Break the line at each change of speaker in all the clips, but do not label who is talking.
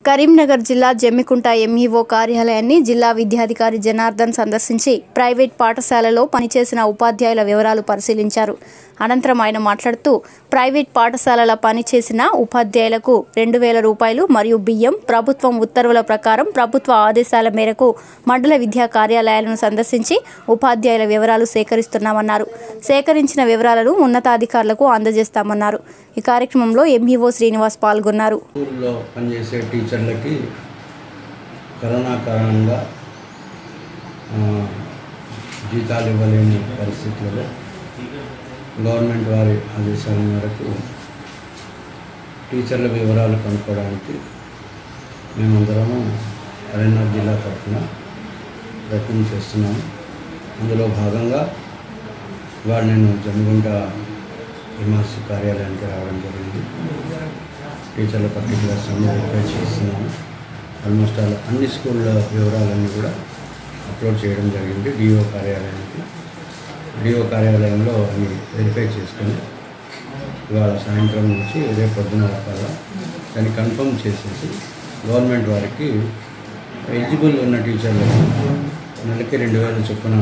కరీంనగర్ జిల్లా జమ్మికుంట ఎంఈఓ కార్యాలయాన్ని జిల్లా విద్యాధికారి జనార్దన్ సందర్శించి ప్రైవేట్ పాఠశాలలో పనిచేసిన ఉపాధ్యాయుల వివరాలు పరిశీలించారు అనంతరం ఆయన మాట్లాడుతూ ప్రైవేట్ పాఠశాలల పనిచేసిన ఉపాధ్యాయులకు రెండు వేల రూపాయలు మరియు బియ్యం ప్రభుత్వం ఉత్తర్వుల ప్రకారం ప్రభుత్వ ఆదేశాల మేరకు మండల విద్యా కార్యాలయాలను సందర్శించి ఉపాధ్యాయుల వివరాలు సేకరిస్తున్నామన్నారు సేకరించిన వివరాలను ఉన్నతాధికారులకు అందజేస్తామన్నారు ఈ కార్యక్రమంలో ఎంఈఓ శ్రీనివాస్ పాల్గొన్నారు
స్కూల్లో పనిచేసే టీచర్లకి కరోనా కారణంగా ఆ, జీతాలు ఇవ్వలేని పరిస్థితులలో గవర్నమెంట్ వారి ఆదేశాల మేరకు టీచర్ల వివరాలు కనుక్కోవడానికి మేమందరము కరీంనగర్ జిల్లా తరఫున ప్రయత్నం చేస్తున్నాము అందులో భాగంగా ఇవాళ నేను జమ్మిగుంట ఎంఆర్సీ కార్యాలయానికి రావడం జరిగింది టీచర్ల పర్టికులర్స్ అన్ని వెరిఫై చేస్తున్నాము ఆల్మోస్ట్ ఆల్ అన్ని స్కూళ్ళ వివరాలన్నీ కూడా అప్లోడ్ చేయడం జరిగింది డిఓ కార్యాలయానికి డిఓ కార్యాలయంలో అన్ని వెరిఫై చేసుకొని ఇవాళ సాయంత్రం నుంచి రేపు పొద్దున కల్లా దాన్ని కన్ఫర్మ్ చేసేసి గవర్నమెంట్ వారికి ఎలిజిబుల్ ఉన్న టీచర్లకు నెలకి రెండు వేల చొప్పున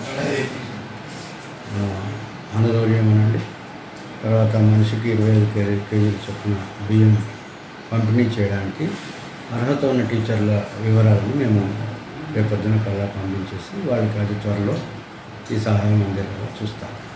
ఆ, ఆనరోగ్యం అనండి తర్వాత మనిషికి ఇరవై ఐదు కేజీ కేజీల చొప్పున బియ్యం పంపిణీ చేయడానికి అర్హత ఉన్న టీచర్ల వివరాలను మేము రేపొద్దున కల్లా పంపించేసి వాళ్ళకి అతి త్వరలో ఈ సహాయం అందేలా చూస్తాం